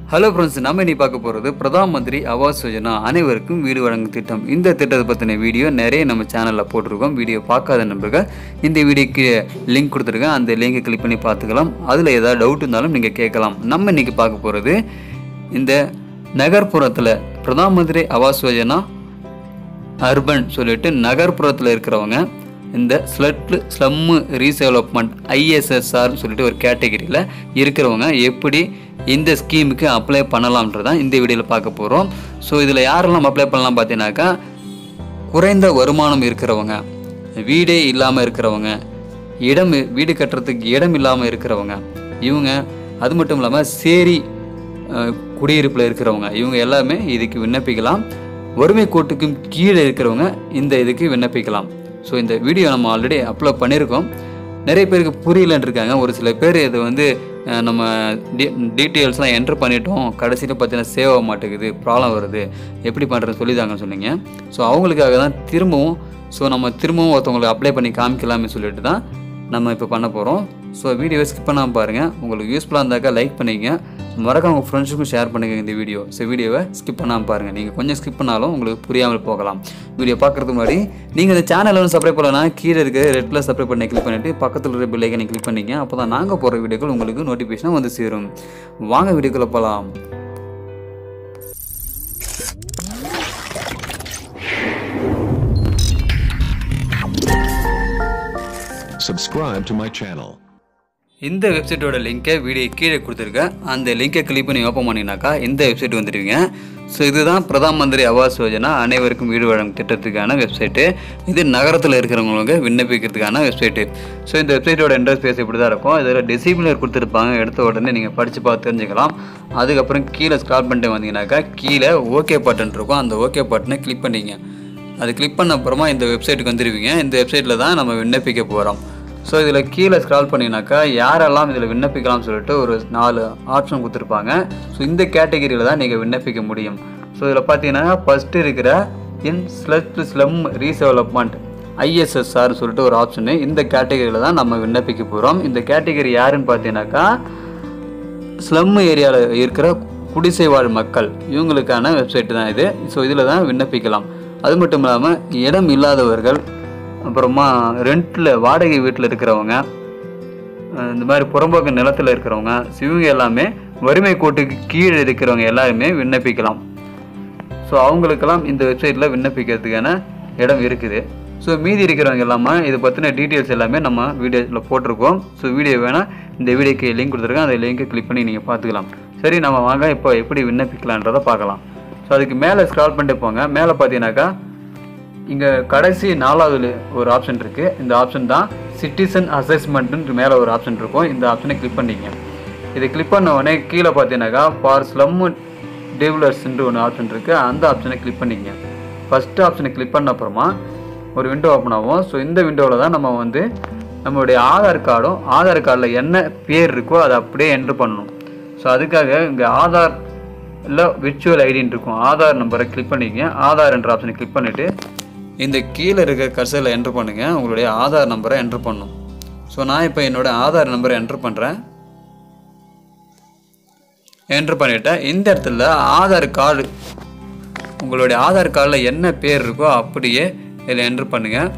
Hello friends நம்ம இன்னைக்கு பார்க்க போகிறது பிரதான் மந்திரி ஆவாஸ் யோஜனா அனைவருக்கும் வீடு வழங்கும் திட்டம் இந்த திட்டத்தை பற்றின வீடியோ நிறைய நம்ம சேனலில் போட்டிருக்கோம் வீடியோ பார்க்காத நண்பர்கள் இந்த வீடியோக்கு லிங்க் கொடுத்துருக்கேன் அந்த லிங்கை கிளிக் பண்ணி பார்த்துக்கலாம் அதில் ஏதாவது டவுட் இருந்தாலும் நீங்கள் கேட்கலாம் நம்ம இன்னைக்கு பார்க்க போகிறது இந்த நகர்ப்புறத்தில் பிரதான் மந்திரி ஆவாஸ் யோஜனா அர்பன் சொல்லிட்டு நகர்ப்புறத்தில் இருக்கிறவங்க இந்த ஸ்லட் ஸ்லம்மு ரீடெவலப்மெண்ட் ஐஎஸ்எஸ்ஆர் சொல்லிட்டு ஒரு கேட்டகரியில் இருக்கிறவங்க எப்படி இந்த ஸ்கீமுக்கு அப்ளை பண்ணலாம்ன்றதான் இந்த வீடியோவில் பார்க்க போகிறோம் ஸோ இதில் யாரெல்லாம் அப்ளை பண்ணலாம் பார்த்தீங்கன்னாக்கா குறைந்த வருமானம் இருக்கிறவங்க வீடே இல்லாமல் இருக்கிறவங்க இடம் வீடு கட்டுறதுக்கு இடம் இல்லாமல் இருக்கிறவங்க இவங்க அது மட்டும் இல்லாமல் சேரி அஹ், குடியிருப்பில் இருக்கிறவங்க இவங்க எல்லாமே இதுக்கு விண்ணப்பிக்கலாம் வறுமை கோட்டுக்கும் கீழே இருக்கிறவங்க இந்த இதுக்கு விண்ணப்பிக்கலாம் ஸோ இந்த வீடியோ நம்ம ஆல்ரெடி அப்லோட் பண்ணியிருக்கோம் நிறைய பேருக்கு புரியலன்னு இருக்காங்க ஒரு சில பேர் இது வந்து அஹ், நம்ம டீ டீட்டெயில்ஸ்லாம் என்ட்ரு பண்ணிட்டோம் கடைசியில் பார்த்தீங்கன்னா சேவ் ஆக மாட்டேங்குது ப்ராப்ளம் வருது எப்படி பண்ணுறது சொல்லிதாங்கன்னு சொன்னீங்க ஸோ அவங்களுக்காக தான் திரும்பவும் ஸோ நம்ம திரும்பவும் ஒருத்தவங்களுக்கு அப்ளை பண்ணி காமிக்கலாம்னு சொல்லிட்டு தான் நம்ம இப்போ பண்ண போகிறோம் ஸோ வீடியோவை ஸ்கிப் பண்ணாமல் பாருங்கள் உங்களுக்கு யூஸ்ஃபுல்லாக இருந்தாக்கா லைக் பண்ணிக்கங்க மறக்காம உங்கள் ஃப்ரெண்ட்ஸுக்கும் ஷேர் பண்ணுங்க இந்த வீடியோ ஸோ வீடியோவை ஸ்கிப் பண்ணாமல் பாருங்கள் நீங்கள் கொஞ்சம் ஸ்கிப் பண்ணாலும் உங்களுக்கு புரியாமல் போகலாம் வீடியோ பார்க்குறதுக்கு முன்னாடி நீங்கள் இந்த சேனலை வந்து சப்ஸ்கிரைப் பண்ணலன்னா கீழே இருக்க ரெட்டில் சப்ஸ்கிரைப் பண்ணி கிளிக் பண்ணிவிட்டு பக்கத்தில் இருக்கிற பில்லைக்கனை கிளிக் பண்ணிங்க அப்போ தான் நாங்கள் போகிற வீடியோக்கள் உங்களுக்கு நோட்டிஃபிகேஷனாக வந்து சேரும் வாங்க வீடியோக்குள்ளே போகலாம் Subscribe to my channel. இந்த வெப்சைட்டோட லிங்கை வீடியோ கீழே கொடுத்துருக்கேன் அந்த லிங்கை கிளிக் பண்ணி ஓப்பன் பண்ணினாக்கா இந்த வெப்சைட் வந்துடுவீங்க ஸோ இதுதான் பிரதான் மந்திரி ஆவாஸ் யோஜனா அனைவருக்கும் வீடு வழங்கும் திட்டத்துக்கான வெப்சைட்டு இது நகரத்தில் இருக்கிறவங்களுக்கு விண்ணப்பிக்கிறதுக்கான வெப்சைட்டு ஸோ இந்த வெப்சைட்டோட இன்டர்ஃபேஸ் இப்படி தான் இருக்கும் இதில் டிசிப்ளினர் கொடுத்துருப்பாங்க எடுத்த உடனே நீங்கள் படித்து பார்த்து தெரிஞ்சுக்கலாம் அதுக்கப்புறம் கீழே ஸ்க்ரால் பண்ணிட்டு வந்தீங்கன்னாக்கா கீழே ஓகே பட்டன் இருக்கும் அந்த ஓகே பட்டனை கிளிக் பண்ணிங்க அது கிளிக் பண்ண அப்புறமா இந்த வெப்சைட்டுக்கு வந்துடுவீங்க இந்த வெப்சைட்டில் தான் நம்ம விண்ணப்பிக்க போகிறோம் ஸோ இதில் கீழே ஸ்க்ரால் பண்ணினாக்கா யாரெல்லாம் இதில் விண்ணப்பிக்கலாம்னு சொல்லிட்டு ஒரு நாலு ஆப்ஷன் கொடுத்துருப்பாங்க ஸோ இந்த கேட்டகரியில் தான் நீங்கள் விண்ணப்பிக்க முடியும் ஸோ இதில் பார்த்தீங்கன்னா ஃபஸ்ட்டு இருக்கிற இன் ஸ்லட் ஸ்லம் ரீடெவலப்மெண்ட் ஐஎஸ்எஸ்ஆர் சொல்லிட்டு ஒரு ஆப்ஷனு இந்த கேட்டகரியில் தான் நம்ம விண்ணப்பிக்க போகிறோம் இந்த கேட்டகரி யாருன்னு பார்த்தீங்கன்னாக்கா ஸ்லம் ஏரியாவில் இருக்கிற குடிசை வாழ் மக்கள் இவங்களுக்கான வெப்சைட் தான் இது ஸோ இதில் தான் விண்ணப்பிக்கலாம் அது மட்டும் இல்லாமல் இடம் இல்லாதவர்கள் அப்புறமா ரெண்டில் வாடகை வீட்டில் இருக்கிறவங்க அஹ் இந்த மாதிரி புறம்போக்கு நிலத்தில் இருக்கிறவங்க so இவங்க எல்லாமே வறுமை கோட்டுக்கு கீழே இருக்கிறவங்க எல்லாருமே விண்ணப்பிக்கலாம் ஸோ அவங்களுக்கெல்லாம் இந்த வெப்சைட்டில் விண்ணப்பிக்கிறதுக்கான இடம் இருக்குது ஸோ மீதி இருக்கிறவங்க எல்லாமே இதை பற்றின டீட்டெயில்ஸ் எல்லாமே நம்ம வீடியோவில் போட்டிருக்கோம் ஸோ வீடியோ வேணால் இந்த வீடியோக்கு லிங்க் கொடுத்துருக்கேன் அந்த லிங்கை கிளிக் பண்ணி நீங்கள் பார்த்துக்கலாம் சரி நம்ம வாங்க இப்போ எப்படி விண்ணப்பிக்கலான்றதை பார்க்கலாம் ஸோ அதுக்கு மேலே ஸ்க்ரால் பண்ணிட்டு போங்க மேலே பார்த்தீங்கன்னாக்கா இங்கே கடைசி நாலாவது ஒரு ஆப்ஷன் இருக்குது இந்த ஆப்ஷன் தான் சிட்டிசன் அசஸ்மெண்ட்டுன்னு மேலே ஒரு ஆப்ஷன் இருக்கும் இந்த ஆப்ஷனை கிளிக் பண்ணிங்க இதை கிளிக் பண்ண உடனே கீழே பார்த்தீங்கன்னாக்கா ஃபார் ஸ்லம் டெவலர்ஸ்ன்ற ஒன்று ஆப்ஷன் இருக்குது அந்த ஆப்ஷனை கிளிக் பண்ணிங்க ஃபஸ்ட்டு ஆப்ஷனை கிளிக் பண்ண அப்புறமா ஒரு விண்டோ ஓப்பன் ஆகும் ஸோ இந்த விண்டோவில் தான் நம்ம வந்து நம்மளுடைய ஆதார் கார்டும் ஆதார் கார்டில் என்ன பேர் இருக்கோ அதை அப்படியே என்ட்ரு பண்ணணும் ஸோ அதுக்காக இங்கே ஆதார் இல்லை விர்ச்சுவல் ஐடின்னு இருக்கும் ஆதார் நம்பரை கிளிக் பண்ணிக்கங்க ஆதார் என்ற ஆப்ஷனை கிளிக் பண்ணிவிட்டு இந்த கீழே இருக்க கர்சரில் என்ட்ரு பண்ணுங்கள் உங்களுடைய ஆதார் நம்பரை என்ட்ரு பண்ணணும் ஸோ நான் இப்போ என்னோடய ஆதார் நம்பரை என்ட்ரு பண்ணுறேன் என்ட்ரு பண்ணிவிட்டேன் இந்த இடத்துல ஆதார் கார்டு உங்களுடைய ஆதார் கார்டில் என்ன பேர் இருக்கோ அப்படியே இதில் என்ட்ரு பண்ணுங்கள்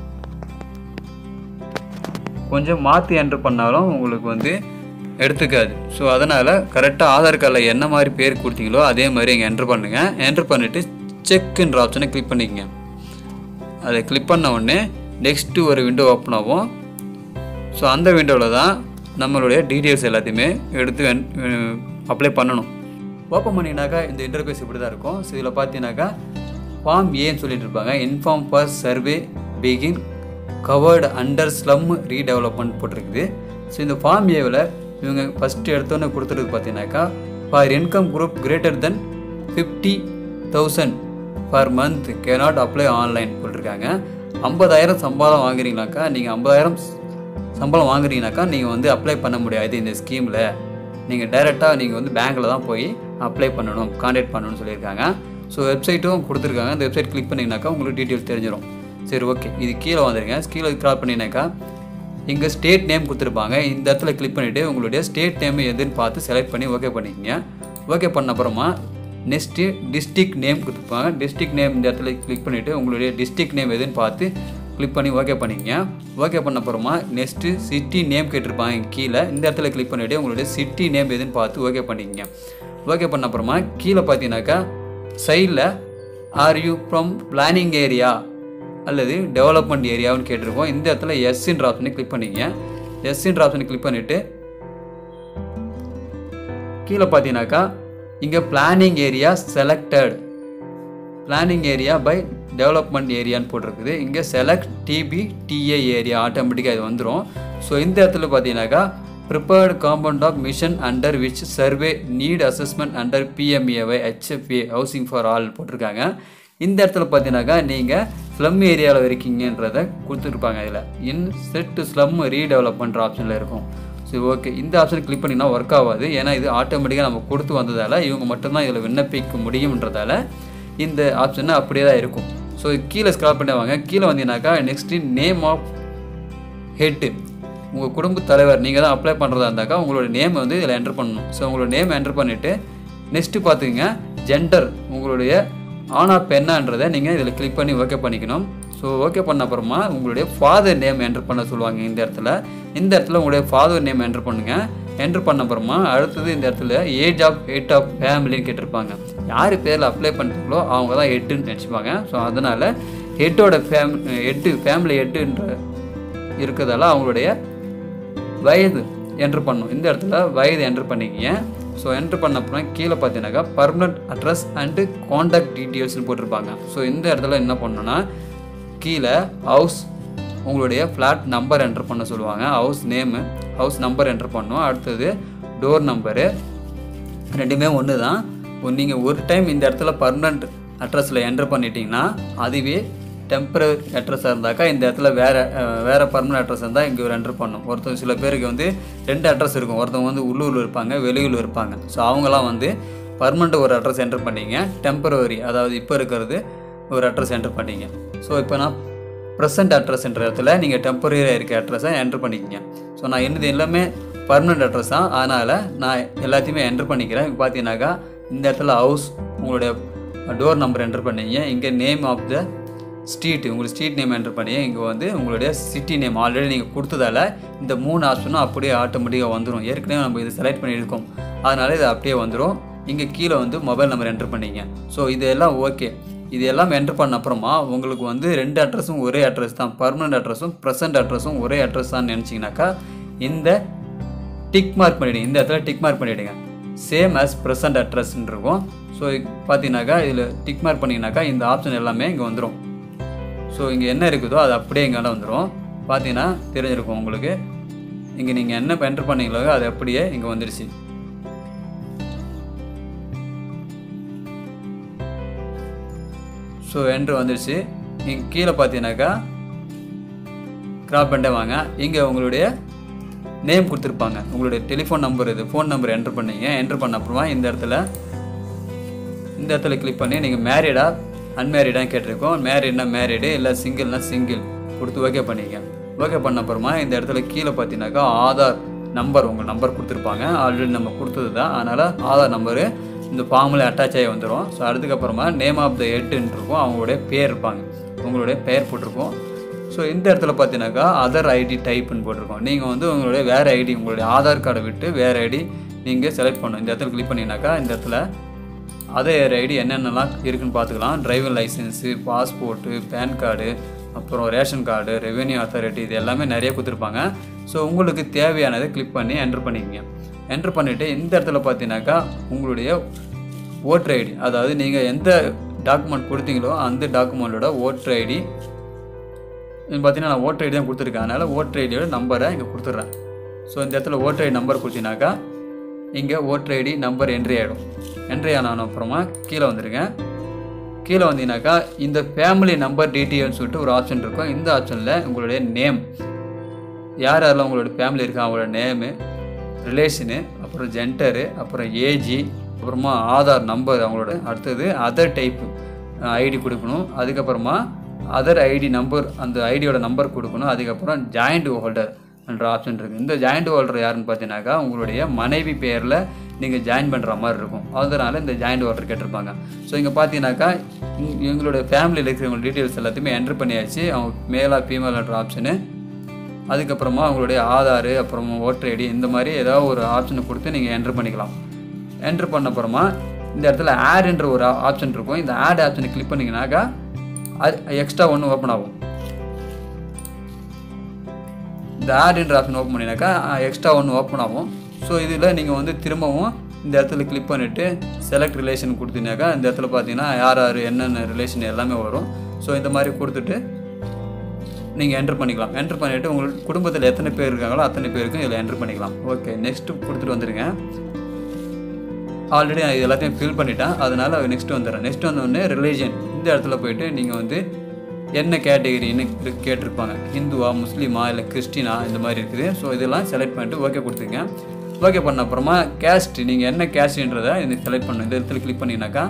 கொஞ்சம் மாற்றி என்ட்ரு பண்ணாலும் உங்களுக்கு வந்து எடுத்துக்காது ஸோ அதனால் கரெக்டாக ஆதார் கார்டில் என்ன மாதிரி பேர் கொடுத்தீங்களோ அதே மாதிரி இங்கே என்ட்ரு பண்ணுங்கள் என்ட்ரு பண்ணிவிட்டு செக்குன்ற ஆப்ஷனை கிளிக் பண்ணிக்கங்க அதை கிளிக் பண்ண உடனே நெக்ஸ்ட்டு ஒரு விண்டோ ஓப்பன் ஆகும் ஸோ அந்த விண்டோவில் தான் நம்மளுடைய டீட்டெயில்ஸ் எல்லாத்தையுமே எடுத்து அப்ளை பண்ணணும் ஓப்பன் பண்ணினாக்கா இந்த இன்டர்ஃபேஸ் இப்படி தான் இருக்கும் ஸோ இதில் பார்த்தீங்கன்னாக்கா ஃபார்ம் ஏன்னு சொல்லிட்டு இருப்பாங்க inform for survey begin covered under slum redevelopment போட்டிருக்குது ஸோ இந்த ஃபார்ம் ஏவில் இவங்க ஃபஸ்ட்டு எடுத்தோன்னே கொடுத்துருக்கு பார்த்தீங்கன்னாக்கா for income group greater than fifty thousand per month cannot apply online போட்டிருக்காங்க ஐம்பதாயிரம் சம்பளம் வாங்குறீங்கனாக்கா நீங்கள் ஐம்பதாயிரம் சம்பளம் வாங்குறீங்கனாக்கா நீங்கள் வந்து அப்ளை பண்ண முடியாது இந்த ஸ்கீமில் நீங்கள் டைரெக்டாக நீங்கள் வந்து பேங்க்கில் தான் போய் அப்ளை பண்ணணும் கான்டாக்ட் பண்ணணும்னு சொல்லியிருக்காங்க ஸோ வெப்சைட்டும் கொடுத்துருக்காங்க இந்த வெப்சைட் கிளிக் பண்ணிங்கனாக்கா உங்களுக்கு டீட்டெயில்ஸ் தெரிஞ்சிடும் சரி ஓகே இது கீழே வந்துருங்க கீழே கிராப் பண்ணினாக்கா இங்கே ஸ்டேட் நேம் கொடுத்துருப்பாங்க இந்த இடத்துல கிளிக் பண்ணிவிட்டு உங்களுடைய ஸ்டேட் நேம் எதுன்னு பார்த்து செலக்ட் பண்ணி ஓகே பண்ணிக்கங்க ஓகே பண்ண அப்புறமா நெக்ஸ்ட்டு டிஸ்ட்ரிக்ட் நேம் கொடுத்துருப்பாங்க டிஸ்ட்ரிக்ட் நேம் இந்த இடத்துல கிளிக் பண்ணிவிட்டு உங்களுடைய டிஸ்ட்ரிக்ட் நேம் எதுன்னு பார்த்து கிளிக் பண்ணி ஓகே பண்ணிக்கங்க ஓகே பண்ண அப்புறமா நெக்ஸ்ட்டு சிட்டி நேம் கேட்டிருப்பாங்க கீழே இந்த இடத்துல கிளிக் பண்ணிவிட்டு உங்களுடைய சிட்டி நேம் எதுன்னு பார்த்து ஓகே பண்ணிக்கங்க ஓகே பண்ண அப்புறமா கீழே பார்த்தீங்கன்னாக்கா சைடில் are you from planning area அல்லது டெவலப்மெண்ட் ஏரியாவுன்னு கேட்டிருக்கோம் இந்த இடத்துல எஸ்ன்ற ஆப்ஷனை கிளிக் பண்ணிக்கங்க எஸ்ன்ற ஆப்ஷனை கிளிக் பண்ணிவிட்டு கீழே பார்த்தீங்கன்னாக்கா இங்கே planning area selected planning area by development ஏரியான்னு போட்டிருக்குது இங்கே செலக்ட் டிபி டிஏ ஏரியா ஆட்டோமேட்டிக்காக இது வந்துடும் ஸோ இந்த இடத்துல பார்த்தீங்கன்னாக்கா prepared compound of mission under which survey need assessment under பிஎம்ஏவை ஹெச்எஃப்ஏ ஹவுசிங் ஃபார் ஆல் போட்டிருக்காங்க இந்த இடத்துல பார்த்தீங்கன்னாக்கா நீங்கள் ஸ்லம் ஏரியாவில் இருக்கீங்கன்றதை கொடுத்துருப்பாங்க இதில் இன் செட் ஸ்லம் ரீடெவலப்மெண்ட் ஆப்ஷனில் இருக்கும் சரி ஓகே இந்த ஆப்ஷன் கிளிக் பண்ணினா ஒர்க் ஆகாது ஏன்னா இது ஆட்டோமேட்டிக்காக நம்ம கொடுத்து வந்ததால் இவங்க மட்டும்தான் இதில் விண்ணப்பிக்க முடியுன்றதால இந்த ஆப்ஷன் அப்படியே தான் இருக்கும் ஸோ கீழே ஸ்க்ரால் பண்ணி வாங்க கீழே வந்தீங்கன்னாக்கா நெக்ஸ்ட்டு நேம் ஆஃப் ஹெட்டு உங்கள் குடும்ப தலைவர் நீங்கள் தான் அப்ளை பண்ணுறதா இருந்தாக்கா உங்களோட நேம் வந்து இதில் என்டர் பண்ணணும் ஸோ உங்களோட நேம் என்டர் பண்ணிவிட்டு நெக்ஸ்ட்டு பார்த்துக்கங்க ஜெண்டர் உங்களுடைய ஆனா பெண்ணான்றதை நீங்கள் இதில் கிளிக் பண்ணி ஓகே பண்ணிக்கணும் ஸோ ஓகே பண்ண அப்புறமா உங்களுடைய ஃபாதர் நேம் என்டர் பண்ண சொல்லுவாங்க இந்த இடத்துல இந்த இடத்துல உங்களுடைய ஃபாதர் நேம் என்டர் பண்ணுங்கள் என்டர் பண்ண அப்புறமா அடுத்தது இந்த இடத்துல ஏஜ் ஆஃப் ஹெட் ஆஃப் ஃபேமிலின்னு கேட்டிருப்பாங்க யார் பேரில் அப்ளை பண்ணுறீங்களோ அவங்க தான் ஹெட்டுன்னு நினச்சிப்பாங்க ஸோ அதனால் ஹெட்டோட ஃபேம் ஹெட்டு ஃபேமிலி ஹெட்டுன்ற இருக்கிறதால அவங்களுடைய வயது என்ட்ரு பண்ணும் இந்த இடத்துல வயது என்ட்ரு பண்ணிக்கிங்க ஸோ என்ட்ரு பண்ண அப்புறம் கீழே பார்த்தீங்கன்னாக்கா பர்மனண்ட் அட்ரஸ் அண்டு காண்டாக்ட் டீட்டெயில்ஸ்னு போட்டிருப்பாங்க ஸோ இந்த இடத்துல என்ன பண்ணணும்னா கீழே ஹவுஸ் உங்களுடைய ஃப்ளாட் நம்பர் என்ட்ரு பண்ண சொல்லுவாங்க house name house number entry பண்ணணும் அடுத்தது டோர் நம்பரு ரெண்டுமே ஒன்று தான் நீங்கள் ஒரு டைம் இந்த இடத்துல பர்மனண்ட் அட்ரஸில் என்ட்ரு பண்ணிட்டீங்கன்னா அதுவே டெம்பரரி அட்ரஸாக இருந்தாக்கா இந்த இடத்துல வேறு வேறு பர்மனன்ட் அட்ரஸ் இருந்தால் இங்கே ஒரு என்ட்ரு பண்ணும் ஒருத்தர் சில பேருக்கு வந்து ரெண்டு அட்ரஸ் இருக்கும் ஒருத்தவங்க வந்து உள்ளூரில் இருப்பாங்க வெளியூரில் இருப்பாங்க ஸோ அவங்களாம் வந்து பர்மனண்ட் ஒரு அட்ரஸ் என்ட்ரு பண்ணீங்க டெம்பரவரி அதாவது இப்போ இருக்கிறது ஒரு அட்ரஸ் என்ட்ரு பண்ணீங்க ஸோ இப்போ நான் ப்ரெசன்ட் அட்ரஸ்ன்ற இடத்துல நீங்கள் டெம்பரரியாக இருக்க அட்ரஸை என்ட்ரு பண்ணிக்கிங்க ஸோ நான் என்னது எல்லாமே பர்மனெண்ட் அட்ரஸ் தான் அதனால் நான் எல்லாத்தையுமே என்ட்ரு பண்ணிக்கிறேன் இப்போ பார்த்தீங்கன்னாக்கா இந்த இடத்துல ஹவுஸ் உங்களுடைய டோர் நம்பர் என்ட்ரு பண்ணீங்க இங்கே நேம் ஆஃப் த ஸ்ட்ரீட் உங்களுக்கு ஸ்ட்ரீட் நேம் என்ட்ரு பண்ணி இங்கே வந்து உங்களுடைய சிட்டி நேம் ஆல்ரெடி நீங்கள் கொடுத்ததால இந்த மூணு ஆப்ஷனும் அப்படியே ஆட்டோமேட்டிக்காக வந்துடும் ஏற்கனவே நம்ம இது செலக்ட் பண்ணியிருக்கோம் அதனால் இது அப்படியே வந்துடும் இங்கே கீழே வந்து மொபைல் நம்பர் என்ட்ரு பண்ணீங்க ஸோ இது எல்லாம் ஓகே இது எல்லாம் என்ட்ரு பண்ண அப்புறமா உங்களுக்கு வந்து ரெண்டு அட்ரஸும் ஒரே அட்ரஸ் தான் பர்மனெண்ட் அட்ரஸும் ப்ரெசன்ட் அட்ரஸும் ஒரே அட்ரஸ் தான் நினச்சிங்கனாக்கா இந்த டிக் மார்க் பண்ணிவிடுங்க இந்த இடத்துல டிக் மார்க் பண்ணிவிடுங்க சேம் ஆஸ் ப்ரெசன்ட் அட்ரஸ்ன்னு இருக்கும் ஸோ பார்த்தீங்கன்னாக்கா இதில் டிக் மார்க் பண்ணிங்கனாக்கா இந்த ஆப்ஷன் எல்லாமே இங்கே வந்துடும் ஸோ இங்கே என்ன இருக்குதோ அது அப்படியே இங்கே வந்துடும் பார்த்தீங்கன்னா தெரிஞ்சிருக்கும் உங்களுக்கு இங்கே நீங்கள் என்ன என்ட்ரு பண்ணீங்களோ அது அப்படியே இங்கே வந்துடுச்சு ஸோ என்ட்ரு வந்துடுச்சு இங்கே கீழே பார்த்தீங்கன்னாக்கா கிராப் பண்ணிட்டே வாங்க இங்கே உங்களுடைய நேம் கொடுத்துருப்பாங்க உங்களுடைய டெலிஃபோன் நம்பர் இது ஃபோன் நம்பர் என்ட்ரு பண்ணீங்க என்ட்ரு பண்ண அப்புறமா இந்த இடத்துல இந்த இடத்துல கிளிக் பண்ணி நீங்கள் மேரீடா அன்மேரிடான்னு கேட்டிருக்கோம் மேரீட்னா மேரீடு இல்லை சிங்கிள்னா சிங்கிள் கொடுத்து ஓகே பண்ணிக்க ஓகே பண்ண அப்புறமா இந்த இடத்துல கீழே பார்த்தீங்கன்னாக்கா ஆதார் நம்பர் உங்கள் நம்பர் கொடுத்துருப்பாங்க ஆல்ரெடி நம்ம கொடுத்தது தான் அதனால் ஆதார் நம்பரு இந்த ஃபார்மில் அட்டாச் ஆகி வந்துடும் ஸோ அதுக்கப்புறமா நேம் ஆஃப் த ஹெட்டுன்னு இருக்கும் அவங்களுடைய பேர் இருப்பாங்க உங்களுடைய பெயர் போட்டிருக்கோம் ஸோ இந்த இடத்துல பார்த்தீங்கன்னாக்கா அதர் ஐடி டைப்புன்னு போட்டிருக்கோம் நீங்கள் வந்து உங்களுடைய வேறு ஐடி உங்களுடைய ஆதார் கார்டை விட்டு வேறு ஐடி நீங்கள் செலக்ட் பண்ணணும் இந்த இடத்துல கிளிக் பண்ணிங்கனாக்கா இந்த இடத்துல அதர் ஐடி என்னென்னலாம் இருக்குன்னு பார்த்துக்கலாம் driving licence passport PAN card அப்புறம் ரேஷன் கார்டு ரெவென்யூ அத்தாரிட்டி இது எல்லாமே நிறைய கொடுத்துருப்பாங்க ஸோ உங்களுக்கு தேவையானதை கிளிக் பண்ணி என்ட்ரு பண்ணிக்கங்க என்ட்ரு பண்ணிவிட்டு இந்த இடத்துல பார்த்தீங்கன்னாக்கா உங்களுடைய ஓட்டர் ஐடி அதாவது நீங்கள் எந்த டாக்குமெண்ட் கொடுத்தீங்களோ அந்த டாக்குமெண்ட்டோட ஓட்டர் ஐடி பார்த்தீங்கன்னா நான் ஓட்டர் ஐடி தான் கொடுத்துருக்கேன் அதனால் ஓட்டர் ஐடியோட நம்பரை இங்கே கொடுத்துட்றேன் ஸோ இந்த இடத்துல ஓட்டர் ஐடி நம்பர் கொடுத்தீங்கன்னாக்கா இங்கே ஓட்டர் ஐடி நம்பர் என்ட்ரி ஆகிடும் என்ட்ரி ஆன அப்புறமா கீழே வந்துடுங்க கீழே வந்தீங்கன்னாக்கா இந்த ஃபேமிலி நம்பர் டீட்டெயில்னு சொல்லிட்டு ஒரு ஆப்ஷன் இருக்கும் இந்த ஆப்ஷனில் உங்களுடைய நேம் யார் யாரெல்லாம் உங்களோட ஃபேமிலி இருக்கா அவங்களோட நேமு ரிலேஷனு அப்புறம் ஜென்டரு அப்புறம் ஏஜி அப்புறமா ஆதார் நம்பர் அவங்களோட அடுத்தது அதர் டைப்பு ஐடி கொடுக்கணும் அதுக்கப்புறமா அதர் ஐடி நம்பர் அந்த ஐடியோட நம்பர் கொடுக்கணும் அதுக்கப்புறம் ஜாயிண்ட் ஹோல்டர் என்ற ஆப்ஷன் இருக்குது இந்த ஜாயிண்ட் ஹோல்டர் யாருன்னு பார்த்தீங்கன்னாக்கா உங்களுடைய மனைவி பேரில் நீங்கள் ஜாயின் பண்ணுற மாதிரி இருக்கும் அதனால் இந்த ஜாயிண்ட் வாட்டர் கேட்டிருப்பாங்க ஸோ இங்கே பார்த்தீங்கன்னாக்கா இங்க- எங்களோட ஃபேமிலியில் இருக்கிறவங்க டீட்டெயில்ஸ் எல்லாத்தையுமே என்ட்ரு பண்ணியாச்சு அவங்க மேலா ஃபீமேல்ன்ற ஆப்ஷனு அதுக்கப்புறமா அவங்களுடைய ஆதார் அப்புறமா ஓட்டர் ஐடி இந்த மாதிரி ஏதாவது ஒரு ஆப்ஷனை கொடுத்து நீங்கள் என்ட்ரு பண்ணிக்கலாம் என்ட்ரு பண்ண அப்புறமா இந்த இடத்துல ஆட்ன்ற ஒரு ஆப்ஷன் இருக்கும் இந்த ஆட் ஆப்ஷனை கிளிக் பண்ணிங்கனாக்கா அது எக்ஸ்ட்ரா ஒன்று ஓப்பன் ஆகும் இந்த ஆட்ன்ற ஆப்ஷன் ஓப்பன் பண்ணினாக்கா எக்ஸ்ட்ரா ஒன்று ஓப்பன் ஆகும் ஸோ இதில் நீங்கள் வந்து திரும்பவும் இந்த இடத்துல கிளிக் பண்ணிவிட்டு செலக்ட் ரிலேஷன் கொடுத்தீங்கன்னாக்கா இந்த இடத்துல பார்த்தீங்கன்னா யார் யார் என்னென்ன ரிலேஷன் எல்லாமே வரும் ஸோ இந்த மாதிரி கொடுத்துட்டு நீங்கள் என்ட்ரு பண்ணிக்கலாம் என்ட்ரு பண்ணிவிட்டு உங்களுக்கு குடும்பத்தில் எத்தனை பேர் இருக்காங்களோ அத்தனை பேருக்கும் இதில் என்ட்ரு பண்ணிக்கலாம் ஓகே நெக்ஸ்ட்டு கொடுத்துட்டு வந்துடுங்க ஆல்ரெடி நான் இது எல்லாத்தையும் ஃபில் பண்ணிட்டேன் அதனால் நெக்ஸ்ட் வந்துடுறேன் நெக்ஸ்ட் வந்தோடனே ரிலீஜன் இந்த இடத்துல போயிட்டு நீங்கள் வந்து என்ன கேட்டகரின்னு கே- கேட்டிருப்பாங்க ஹிந்துவா முஸ்லீமா இல்லை கிறிஸ்டினா இந்த மாதிரி இருக்குது ஸோ இதெல்லாம் செலக்ட் பண்ணிட்டு ஓகே கொடுத்துங்க ஓகே பண்ண அப்புறமா கேஸ்ட் நீங்கள் என்ன கேஸ்ட்ன்றதை இந்த செலக்ட் பண்ணணும் இந்த இடத்துல கிளிக் பண்ணிங்கனாக்கா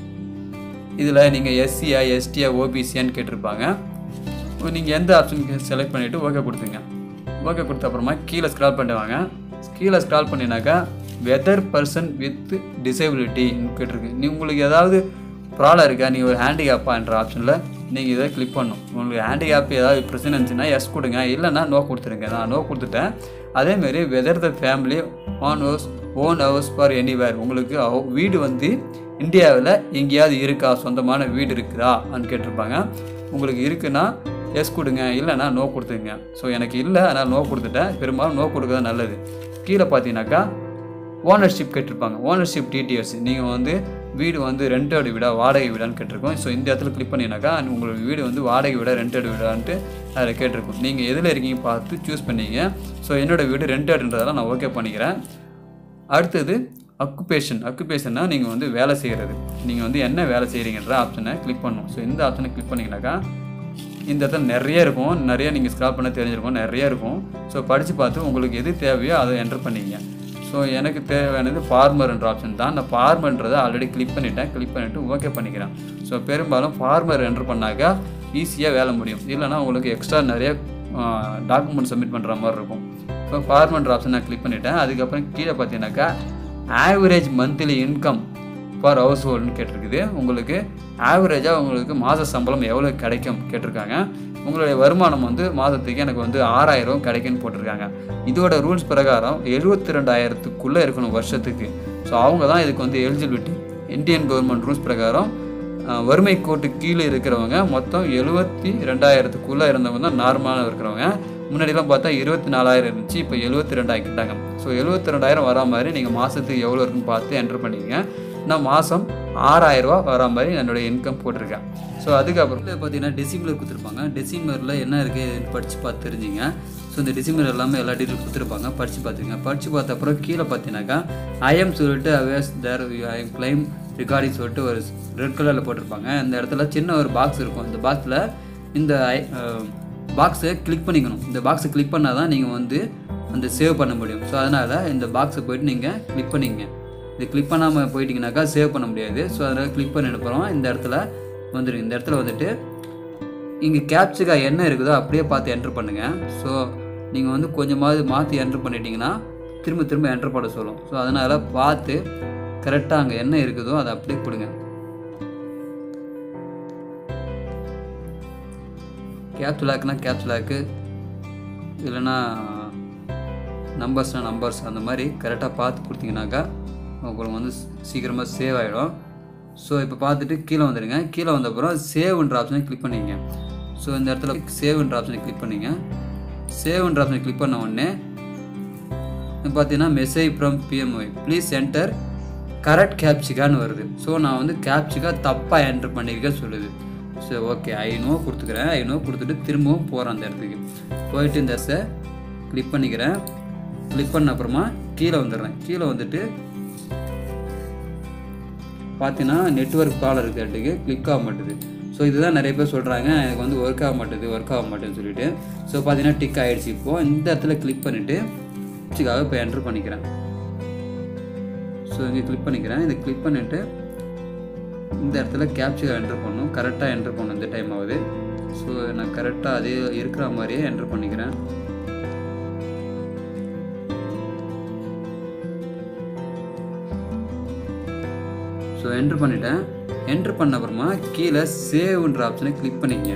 இதில் நீங்கள் எஸ்சியா எஸ்டியா ஓபிசியான்னு கேட்டிருப்பாங்க நீங்கள் எந்த ஆப்ஷன் செலக்ட் பண்ணிவிட்டு ஓகே கொடுத்துங்க ஓகே கொடுத்த அப்புறமா கீழே ஸ்க்ரால் பண்ணிட்டு வாங்க கீழே ஸ்க்ரால் பண்ணினாக்கா வெதர் பர்சன் வித் டிசேபிலிட்டின்னு கேட்டிருக்கு நீ உங்களுக்கு ஏதாவது ப்ராப்ளம் இருக்கா நீங்கள் ஒரு ஹேண்டிகேப்பான்ற ஆப்ஷனில் நீங்கள் இதை கிளிக் பண்ணணும் உங்களுக்கு ஹேண்டிகேப் ஏதாவது பிரச்சனை இருந்துச்சுன்னா எஸ் கொடுங்க இல்லைன்னா நோ கொடுத்துருங்க நான் நோ கொடுத்துட்டேன் அதேமாரி whether the family own house own house for anywhere உங்களுக்கு அவ- வீடு வந்து இந்தியாவில் எங்கேயாவது இருக்கா சொந்தமான வீடு இருக்குதா அப்படின்னு கேட்டிருப்பாங்க உங்களுக்கு இருக்குன்னா எஸ் கொடுங்க இல்லைன்னா நோ கொடுத்துங்க ஸோ எனக்கு இல்லை அதனால் நோ கொடுத்துட்டேன் பெரும்பாலும் நோ கொடுக்கறது நல்லது கீழே பார்த்தீங்கன்னாக்கா ஓனர்ஷிப் கேட்டிருப்பாங்க ஓனர்ஷிப் டீட்டெயில்ஸ் நீங்கள் வந்து வீடு வந்து ரெண்டட் வீடா வாடகை வீடான்னு கேட்டிருக்கோம் ஸோ இந்த இடத்துல கிளிக் பண்ணினாக்கா உங்களுக்கு வீடு வந்து வாடகை வீடா ரெண்டட் வீடான்ட்டு அதில் கேட்டிருக்கும் நீங்கள் எதில் இருக்கீங்க பார்த்து சூஸ் பண்ணீங்க ஸோ என்னோட வீடு ரெண்டட்ன்றதால நான் ஓகே பண்ணிக்கிறேன் அடுத்தது அக்குபேஷன் அக்குபேஷன்னா நீங்கள் வந்து வேலை செய்கிறது நீங்கள் வந்து என்ன வேலை செய்கிறீங்கன்ற ஆப்ஷனை கிளிக் பண்ணணும் ஸோ இந்த ஆப்ஷனை கிளிக் பண்ணிங்கனாக்கா இந்த இடத்துல நிறைய இருக்கும் நிறைய நீங்கள் ஸ்க்ராப் பண்ண தெரிஞ்சிருக்கும் நிறைய இருக்கும் ஸோ படித்து பார்த்து உங்களுக்கு எது தேவையோ அதை என்டர் பண்ணிங்க ஸோ எனக்கு தேவையானது ஃபார்மர்ன்ற ஆப்ஷன் தான் நான் ஃபார்மர்ன்றதை ஆல்ரெடி கிளிக் பண்ணிட்டேன் கிளிக் பண்ணிவிட்டு ஓகே பண்ணிக்கிறேன் ஸோ பெரும்பாலும் ஃபார்மர் என்டர் பண்ணாக்கா ஈஸியாக வேலை முடியும் இல்லைன்னா உங்களுக்கு எக்ஸ்ட்ரா நிறைய டாக்குமெண்ட் சப்மிட் பண்ணுற மாதிரி இருக்கும் ஸோ ஃபார்மன்ற ஆப்ஷன் நான் கிளிக் பண்ணிட்டேன் அதுக்கப்புறம் கீழே பார்த்தீங்கன்னாக்கா average monthly income for house ஹோல்டுன்னு கேட்டிருக்குது உங்களுக்கு ஆவரேஜாக உங்களுக்கு மாத சம்பளம் எவ்வளோ கிடைக்கும் கேட்டிருக்காங்க உங்களுடைய வருமானம் வந்து மாதத்துக்கு எனக்கு வந்து ஆறாயிரம் கிடைக்கும்னு போட்டிருக்காங்க இதோட ரூல்ஸ் பிரகாரம் எழுபத்தி ரெண்டாயிரத்துக்குள்ளே இருக்கணும் வருஷத்துக்கு ஸோ அவங்க தான் இதுக்கு வந்து எலிஜிபிலிட்டி இந்தியன் கவர்மெண்ட் ரூல்ஸ் பிரகாரம் அஹ், வறுமை கோட்டு கீழே இருக்கிறவங்க மொத்தம் எழுபத்தி ரெண்டாயிரத்துக்குள்ளே இருந்தவங்க தான் நார்மலாக இருக்கிறவங்க முன்னாடிலாம் பார்த்தா இருபத்தி நாலாயிரம் இருந்துச்சு இப்போ எழுபத்தி ரெண்டாயிரக்கிட்டாங்க ஸோ எழுபத்தி ரெண்டாயிரம் வரா மாதிரி நீங்கள் மாதத்துக்கு எவ்வளோ இருக்குன்னு பார்த்து என்ட்ரு பண்ணிக்கங்க நான் மாதம் ஆறாயிரரூவா வரா மாதிரி என்னோட இன்கம் போட்டிருக்கேன் ஸோ அதுக்கப்புறம் இதில் பார்த்தீங்கன்னா டெசிமலர் கொடுத்துருப்பாங்க டெசிமலரில் என்ன இருக்குது படித்து பார்த்து தெரிஞ்சுங்க ஸோ இந்த டெசிமலர் எல்லாமே எல்லா டீட்டெயில் கொடுத்துருப்பாங்க படித்து பார்த்துங்க படித்து பார்த்த அப்புறம் கீழே பார்த்தீங்கன்னாக்கா ஐஎம் சொல்லிட்டு அவேஸ் தேர் ஐ கிளைம் ரிகார்டிங் சொல்லிட்டு ஒரு ரெட் கலரில் போட்டிருப்பாங்க இந்த இடத்துல சின்ன ஒரு பாக்ஸ் இருக்கும் இந்த பாக்ஸில் இந்த பாக்ஸை கிளிக் பண்ணிக்கணும் இந்த பாக்ஸை கிளிக் பண்ணால் தான் நீங்கள் வந்து அந்த சேவ் பண்ண முடியும் ஸோ அதனால் இந்த பாக்ஸை போயிட்டு நீங்கள் கிளிக் பண்ணிக்கங்க இது கிளிக் பண்ணாமல் போயிட்டீங்கன்னாக்கா சேவ் பண்ண முடியாது ஸோ அதனால் கிளிக் பண்ணி அப்புறம் இந்த இடத்துல வந்துடுங்க இந்த இடத்துல வந்துட்டு இங்கே கேப்சுக்கா என்ன இருக்குதோ அப்படியே பார்த்து என்ட்ரு பண்ணுங்கள் ஸோ நீங்கள் வந்து கொஞ்சமாவது மாற்றி என்ட்ரு பண்ணிட்டீங்கன்னா திரும்ப திரும்ப என்ட்ரு பண்ண சொல்லும் ஸோ அதனால் பார்த்து கரெக்டாக அங்கே என்ன இருக்குதோ அதை அப்படியே கொடுங்க கேப்சுலாக்குனா கேப்சுலாக்கு இல்லைன்னா நம்பர்ஸ்னால் நம்பர்ஸ் அந்த மாதிரி கரெக்டாக பார்த்து கொடுத்தீங்கன்னாக்கா உங்களுக்கு வந்து சீக்கிரமாக சேவ் ஆகிடும் ஸோ இப்போ பார்த்துட்டு கீழே வந்துடுங்க கீழே வந்த அப்புறம் சேவ்ன்ற ஆப்ஷனை கிளிக் பண்ணிங்க ஸோ இந்த இடத்துல சேவ்ன்ற ஆப்ஷனை கிளிக் பண்ணிங்க சேவ்ன்ற ஆப்ஷனை கிளிக் பண்ண உடனே பார்த்தீங்கன்னா message from PMY please enter correct கேப்சிகான்னு வருது ஸோ நான் வந்து கேப்சிகா தப்பாக என்டர் பண்ணியிருக்கேன் சொல்லுது சரி ஓகே ஐநோ கொடுத்துக்கிறேன் ஐநோ கொடுத்துட்டு திரும்பவும் போகிறேன் அந்த இடத்துக்கு போயிட்டு இந்த எஸ்ஸை கிளிக் பண்ணிக்கிறேன் கிளிக் பண்ண அப்புறமா கீழே வந்துடுறேன் கீழே வந்துட்டு பார்த்தீங்கன்னா நெட்ஒர்க் கால் இருக்கிறதுக்கு கிளிக் ஆக மாட்டுது ஸோ இதுதான் நிறைய பேர் சொல்கிறாங்க எனக்கு வந்து ஒர்க் ஆக மாட்டுது ஒர்க் ஆக மாட்டேன்னு சொல்லிட்டு ஸோ பார்த்தீங்கன்னா டிக் ஆகிடுச்சு இப்போது இந்த இடத்துல கிளிக் பண்ணிவிட்டு கேப்சிக்காக இப்போ என்ட்ரு பண்ணிக்கிறேன் ஸோ இங்கே கிளிக் பண்ணிக்கிறேன் இதை கிளிக் பண்ணிவிட்டு இந்த இடத்துல கேப்சிகா என்ட்ரு பண்ணணும் கரெக்டாக என்ட்ரு பண்ணணும் இந்த டைம் ஆகுது ஸோ நான் கரெக்டாக அதே இருக்கிற மாதிரியே என்ட்ரு பண்ணிக்கிறேன் ஸோ என்ட்ரு பண்ணிட்டேன் என்ட்ரு பண்ண அப்புறமா கீழே சேவ்ன்ற ஆப்ஷனை கிளிக் பண்ணிக்கங்க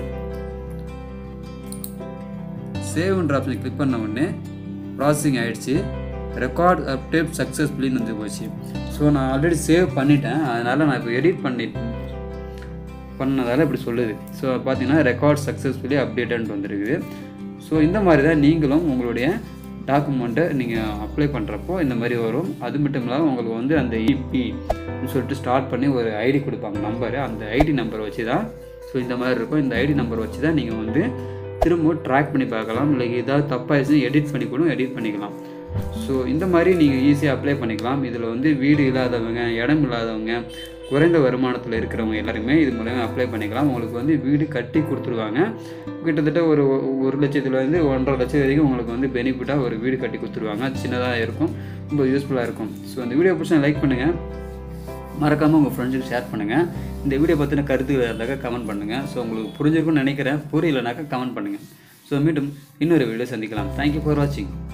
சேவ்ன்ற ஆப்ஷனை கிளிக் பண்ண உடனே ப்ராசஸிங் ஆயிடுச்சு ரெக்கார்ட் அப்டேட் சக்ஸஸ்ஃபுல்லின்னு வந்து போச்சு ஸோ நான் ஆல்ரெடி சேவ் பண்ணிட்டேன் அதனால் நான் இப்போ எடிட் பண்ணி பண்ணதால் இப்படி சொல்லுது ஸோ பார்த்தீங்கன்னா ரெக்கார்ட் சக்ஸஸ்ஃபுல்லி அப்டேட்டட் வந்துருக்குது ஸோ இந்த மாதிரி தான் நீங்களும் உங்களுடைய டாக்குமெண்ட்டை நீங்கள் அப்ளை பண்ணுறப்போ இந்த மாதிரி வரும் அது மட்டும் இல்லாமல் உங்களுக்கு வந்து அந்த இபி சொல்லிட்டு ஸ்டார்ட் பண்ணி ஒரு ஐடி கொடுப்பாங்க நம்பரு அந்த ஐடி நம்பர் வச்சு தான் ஸோ இந்த மாதிரி இருக்கும் இந்த ஐடி நம்பர் வச்சு தான் நீங்கள் வந்து திரும்ப ட்ராக் பண்ணி பார்க்கலாம் இல்லை ஏதாவது தப்பாகிடுச்சுன்னா எடிட் பண்ணி கூட எடிட் பண்ணிக்கலாம் ஸோ இந்த மாதிரி நீங்கள் ஈஸியாக அப்ளை பண்ணிக்கலாம் இதில் வந்து வீடு இல்லாதவங்க இடம் இல்லாதவங்க குறைந்த வருமானத்தில் இருக்கிறவங்க எல்லாருமே இது மூலமாக அப்ளை பண்ணிக்கலாம் உங்களுக்கு வந்து வீடு கட்டி கொடுத்துருவாங்க கிட்டத்தட்ட ஒரு ஒரு லட்சத்துலேருந்து ஒன்றரை லட்சம் வரைக்கும் உங்களுக்கு வந்து பெனிஃபிட்டாக ஒரு வீடு கட்டி கொடுத்துருவாங்க சின்னதாக இருக்கும் ரொம்ப யூஸ்ஃபுல்லாக இருக்கும் ஸோ இந்த வீடியோ பிடிச்சா லைக் பண்ணுங்கள் மறக்காமல் உங்கள் ஃப்ரெண்ட்ஸுக்கு ஷேர் பண்ணுங்கள் இந்த வீடியோ பற்றின கருத்துக்கள் இருந்தாக்கா கமெண்ட் பண்ணுங்கள் ஸோ உங்களுக்கு புரிஞ்சிருக்கும்னு நினைக்கிறேன் புரியலைனாக்கா கமெண்ட் பண்ணுங்கள் ஸோ மீண்டும் இன்னொரு வீடியோ சந்திக்கலாம் தேங்க்யூ ஃபார் வாட்சிங்